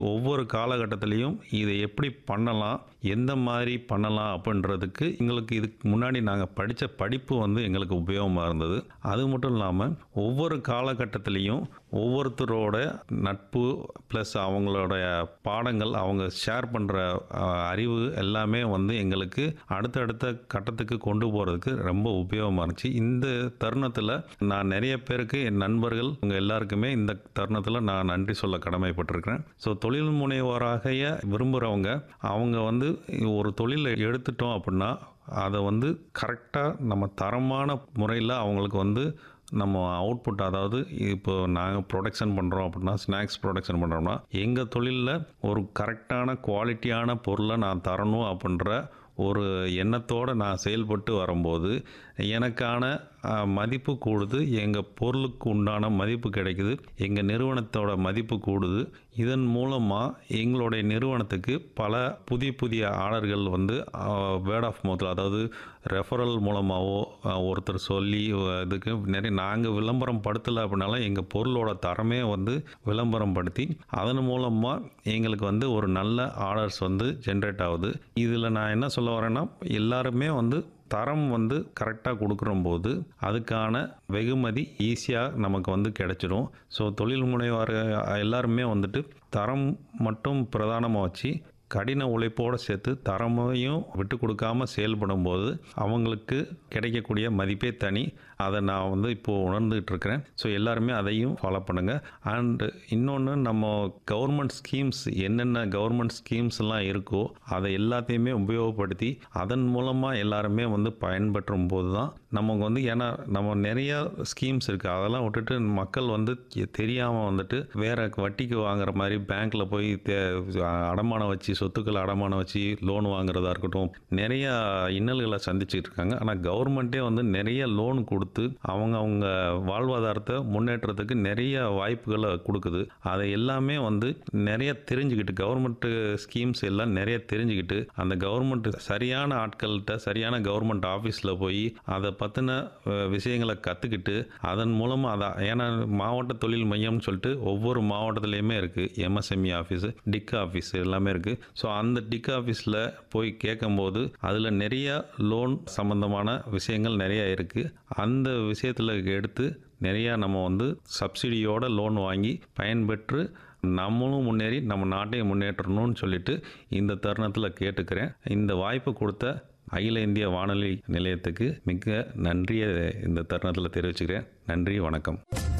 ஒவ்வொரு காலகட்டத்திலையும் இதை எப்படி பண்ணலாம் எந்த மாதிரி பண்ணலாம் அப்படின்றதுக்கு எங்களுக்கு இதுக்கு முன்னாடி நாங்கள் படித்த படிப்பு வந்து எங்களுக்கு உபயோகமாக இருந்தது அது மட்டும் இல்லாமல் ஒவ்வொரு காலகட்டத்திலையும் ஒவ்வொருத்தரோட நட்பு ப்ளஸ் அவங்களுடைய பாடங்கள் அவங்க ஷேர் பண்ணுற அறிவு எல்லாமே வந்து எங்களுக்கு அடுத்தடுத்த கட்டத்துக்கு கொண்டு போகிறதுக்கு ரொம்ப உபயோகமாக இருந்துச்சு இந்த தருணத்தில் நான் நிறைய பேருக்கு என் நண்பர்கள் உங்க எல்லாருக்குமே இந்த தருணத்தில் நான் நன்றி சொல்ல கடமைப்பட்டிருக்கிறேன் ஸோ தொழில் முனைவோராக விரும்புகிறவங்க அவங்க வந்து ஒரு தொழிலை எடுத்துட்டோம் அப்படின்னா அதை வந்து கரெக்டாக நம்ம தரமான முறையில் அவங்களுக்கு வந்து நம்ம அவுட்புட் அதாவது இப்போ நாங்கள் ப்ரொடக்ஷன் பண்ணுறோம் அப்படின்னா ஸ்நாக்ஸ் ப்ரொடக்ஷன் பண்ணுறோம்னா எங்கள் தொழிலில் ஒரு கரெக்டான குவாலிட்டியான பொருளை நான் தரணும் அப்படின்ற ஒரு எண்ணத்தோடு நான் செயல்பட்டு வரும்போது எனக்கான அஹ், மதிப்பு கூடுது எங்கள் பொருளுக்கு உண்டான மதிப்பு கிடைக்குது எங்கள் நிறுவனத்தோட மதிப்பு கூடுது இதன் மூலமாக எங்களுடைய நிறுவனத்துக்கு பல புதிய புதிய ஆர்டர்கள் வந்து வேர்ட் ஆஃப் மவுத்தில் அதாவது ரெஃபரல் மூலமாகவோ அஹ், ஒருத்தர் சொல்லி அஹ், இதுக்கு நிறைய நாங்கள் விளம்பரம் படுத்தலை அப்படின்னாலும் எங்கள் பொருளோட தரமே வந்து விளம்பரம் படுத்தி அதன் மூலமாக எங்களுக்கு வந்து ஒரு நல்ல ஆர்டர்ஸ் வந்து ஜென்ரேட் ஆகுது இதில் நான் என்ன சொல்ல வரேன்னா எல்லாருமே வந்து தரம் வந்து கரெக்டாக கொடுக்குறம்போது அதுக்கான வெகுமதி ஈஸியாக நமக்கு வந்து கிடைச்சிடும் ஸோ தொழில் முனைவார் எல்லாருமே வந்துட்டு தரம் மட்டும் பிரதானமாக வச்சு கடின உழைப்போடு சேர்த்து தரமையும் விட்டு கொடுக்காம செயல்படும் போது அவங்களுக்கு கிடைக்கக்கூடிய மதிப்பே தனி அதை நான் வந்து இப்போது உணர்ந்துகிட்டு இருக்கிறேன் ஸோ எல்லாருமே அதையும் ஃபாலோ பண்ணுங்கள் அண்டு இன்னொன்று நம்ம கவர்மெண்ட் ஸ்கீம்ஸ் என்னென்ன கவர்மெண்ட் ஸ்கீம்ஸ்லாம் இருக்கோ அதை எல்லாத்தையுமே உபயோகப்படுத்தி அதன் மூலமாக எல்லாருமே வந்து பயன்பெறும் போது தான் நமக்கு வந்து ஏன்னா நம்ம நிறையா ஸ்கீம்ஸ் இருக்குது அதெல்லாம் விட்டுட்டு மக்கள் வந்து தெரியாமல் வந்துட்டு வேற வட்டிக்கு வாங்குற மாதிரி பேங்க்கில் போய் தே அடமானம் வச்சு சொத்துக்களை அடமானம் வச்சு லோன் வாங்குறதா இருக்கட்டும் நிறைய இன்னல்களை சந்திச்சுட்டு இருக்காங்க ஆனால் கவர்மெண்ட்டே வந்து நிறைய லோன் கொடுத்து அவங்க அவங்க வாழ்வாதாரத்தை முன்னேற்றத்துக்கு நிறைய வாய்ப்புகளை கொடுக்குது அதை எல்லாமே வந்து நிறைய தெரிஞ்சுக்கிட்டு கவர்மெண்ட் ஸ்கீம்ஸ் எல்லாம் நிறைய தெரிஞ்சுக்கிட்டு அந்த கவர்மெண்ட் சரியான ஆட்கள்கிட்ட சரியான கவர்மெண்ட் ஆஃபீஸில் போய் அதை பற்றின விஷயங்களை கற்றுக்கிட்டு அதன் மூலமாக அதை ஏன்னா மாவட்ட தொழில் மையம்னு சொல்லிட்டு ஒவ்வொரு மாவட்டத்துலேயுமே இருக்குது எம்எஸ்எம்இ ஆஃபீஸு டிக் ஆஃபீஸ் எல்லாமே இருக்குது ஸோ அந்த டிக் ஆஃபீஸில் போய் கேட்கும்போது அதில் நிறைய லோன் சம்மந்தமான விஷயங்கள் நிறைய இருக்குது அந்த விஷயத்தில் எடுத்து நிறையா நம்ம வந்து சப்சிடியோட லோன் வாங்கி பயன்பெற்று நம்மளும் முன்னேறி நம்ம நாட்டையும் முன்னேற்றணும்னு சொல்லிட்டு இந்த தருணத்தில் கேட்டுக்கிறேன் இந்த வாய்ப்பு கொடுத்த அகில இந்திய வானொலி நிலையத்துக்கு மிக நன்றியை இந்த தருணத்தில் தெரிவிச்சுக்கிறேன் நன்றி வணக்கம்